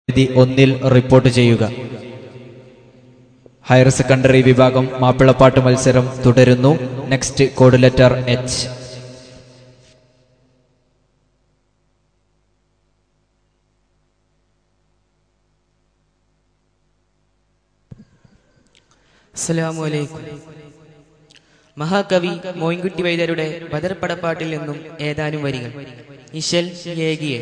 വേദി ഒന്നിൽ റിപ്പോർട്ട് ചെയ്യുക ഹയർ സെക്കൻഡറി വിഭാഗം മാപ്പിളപ്പാട്ട് മത്സരം തുടരുന്നു നെക്സ്റ്റ് കോഡ് ലെറ്റർ എച്ച് അസ്സലാമു അലൈക്കും മഹാകവി മോയിൻകുട്ടി വൈദ്യരുടെ ബദർപടപ്പാട്ടിൽ നിന്നും ഏതാനും വരികൾ ഇശൽ ഏകിയെ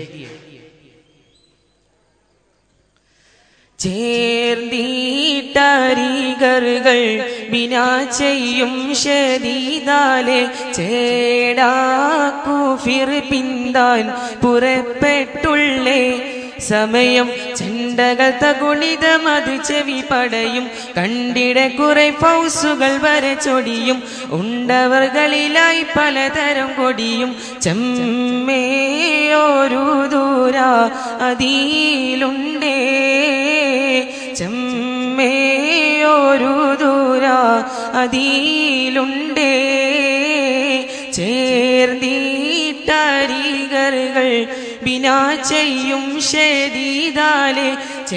ചേർന്നീട്ടരികറുകൾ ബിനാ ചെയ്യും ഷദീദാലെ ചേടാക്കുഫിർ പിന്താൻ പുറപ്പെട്ടുള്ളേ സമയം ചെണ്ടകൾ തകുണിതമത് ചെവി പടയും കണ്ടിട കുറെ ഫൗസുകൾ വരെ ചൊടിയും ഉണ്ടവർകളിലായി പലതരം കൊടിയും ചെമ്മേയൊരു ദൂര അതിലുണ്ടേ ചെമ്മേയൊരു ദൂര അതിലുണ്ടേ ചേർന്നീട്ടരികറുകൾ ബിനാ ചെയ്യും ഷെരീതാലെ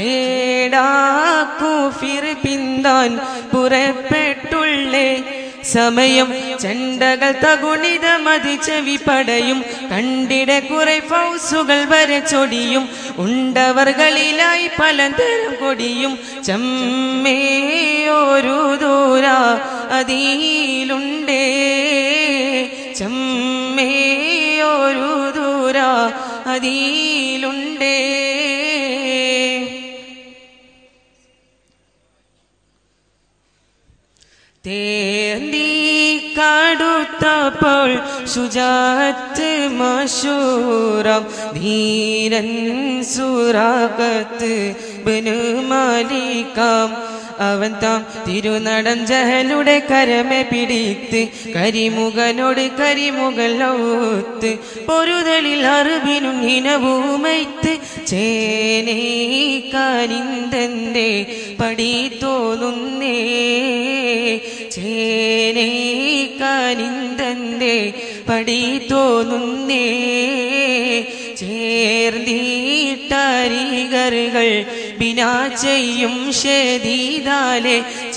ചേടാക്കുഫിർ പിന്താൻ പുറപ്പെട്ടുള്ളേ സമയം ചെണ്ടകൾ തകുണിതമതി ചെവി പടയും കണ്ടിട കുറെ ഫൗസുകൾ വരെ ചൊടിയും ഉണ്ടവർകളിലായി പലതരം കൊടിയും ചെമ്മേയൊരു ദൂര അതിലുണ്ടേ ചെമ്മേയൊരു ദൂര അതിലുണ്ടേ തേന്തി കടുത്തപ്പോൾ ശുചാത്ത് മഷൂറാം ധീരൻ സുറാകത്ത് ബനു മാലിക്കാം അവൻ താം തിരുനടൻ ജഹലുടെ കരമെ പിടിത്ത് കരിമുകനോട് കരിമുകലൗത്ത് പൊരുതലിൽ അറിവിനും ഇനവുമൈത്ത് ചേനേ കാനിന്തന്റെ പടി തോന്നുന്നേ ചേനേ കാനിന്തന്റെ പടി തോന്നുന്നേ ചേർന്നീട്ടരികറുകൾ ബിനാ ചെയ്യും ഷെദീദാലെ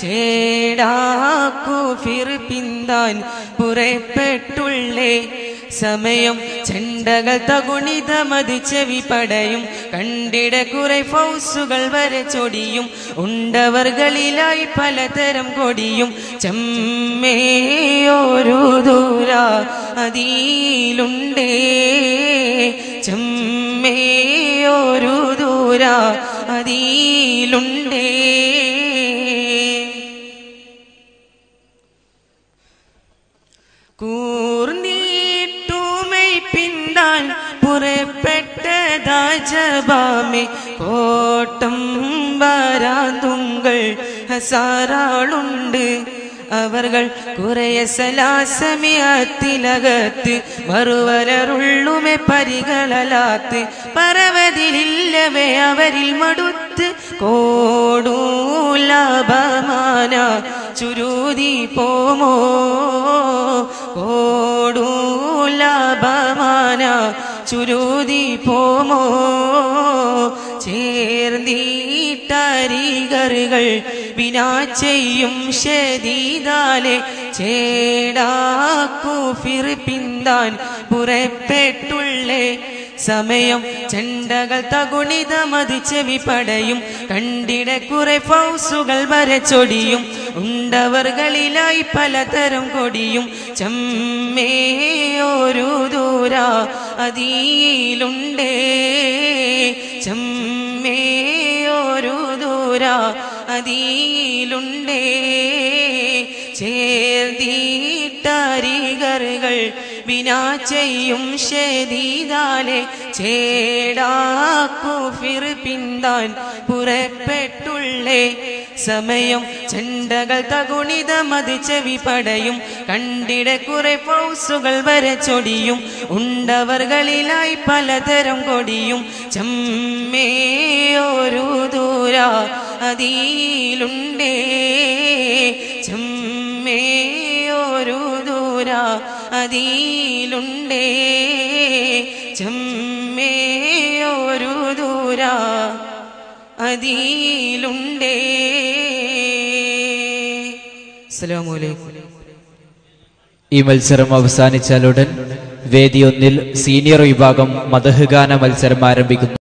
ചേടാക്കുഫിർ പിന്താൻ പുറപ്പെട്ടുള്ളേ സമയം ചെണ്ടകൾ തകുണിതമതി ചെവി പടയും കണ്ടിട കുറെ ഫൗസുകൾ വരെ ചൊടിയും ഉണ്ടവർകളിലായി പലതരം കൊടിയും ചെമ്മേയൊരു ദൂര അതിലുണ്ടേ ചെമ്മേയൊരു ദൂര അതിലുണ്ടേ കൂർന്നീട്ടുമൈ പിന്താൻ പുറപ്പെട്ടതാ ജബാമെ കോട്ടം വരാന്തുങ്കൾ ഹസാറാളുണ്ട് അവർകൾ കുറയ സലാസമിയത്തിലകത്ത് മറുവരറുള്ളുമെ പരികളലാത്ത് പറവതിലില്ലവേ അവരിൽ മടുത്ത് കോടൂലാപമാന ചുരുതി പോമോ കോടൂലാപമാന ചുരുതി പോമോ ചേർന്നീട്ടരികറുകൾ വിനാ ചെയ്യും ഷദീദാലെ ചേടാക്കുഫിർ പിന്താൻ പുറപ്പെട്ടുള്ളേ സമയം ചെണ്ടകൾ തകുണിതമതി ചെവി പടയും കണ്ടിട കുറെ ഫൗസുകൾ വരെ ചൊടിയും ഉണ്ടവർകളിലായി പലതരം കൊടിയും ചെമ്മേയൊരു ദൂര അതിലുണ്ടേ ചെമ്മേയൊരു ദൂര അതിലുണ്ടേ ചേർന്നീട്ടരികറുകൾ വിനാ ചെയ്യും ഷെദീദാലെ ചേടാക്കുഫിർ പിന്താൻ പുറപ്പെട്ടുള്ളേ സമയം ചെണ്ടകൾ തകുണിതമത് ചെവി പടയും കണ്ടിട കുറെ ഫൗസുകൾ വരെ ചൊടിയും ഉണ്ടവർകളിലായി പലതരം കൊടിയും ചെമ്മേയൊരു ദൂര അതിലുണ്ടേ ചെമ്മേയൊരു ദൂര അതിലുണ്ടേ ചെമ്മേയൊരു ദൂര അതിലുണ്ടേ അസ്സലാമു അലൈക്കും ഈ മത്സരം അവസാനിച്ചാലുടൻ വേദിയൊന്നിൽ സീനിയർ വിഭാഗം മതഹുഗാന മത്സരം ആരംഭിക്കുന്നു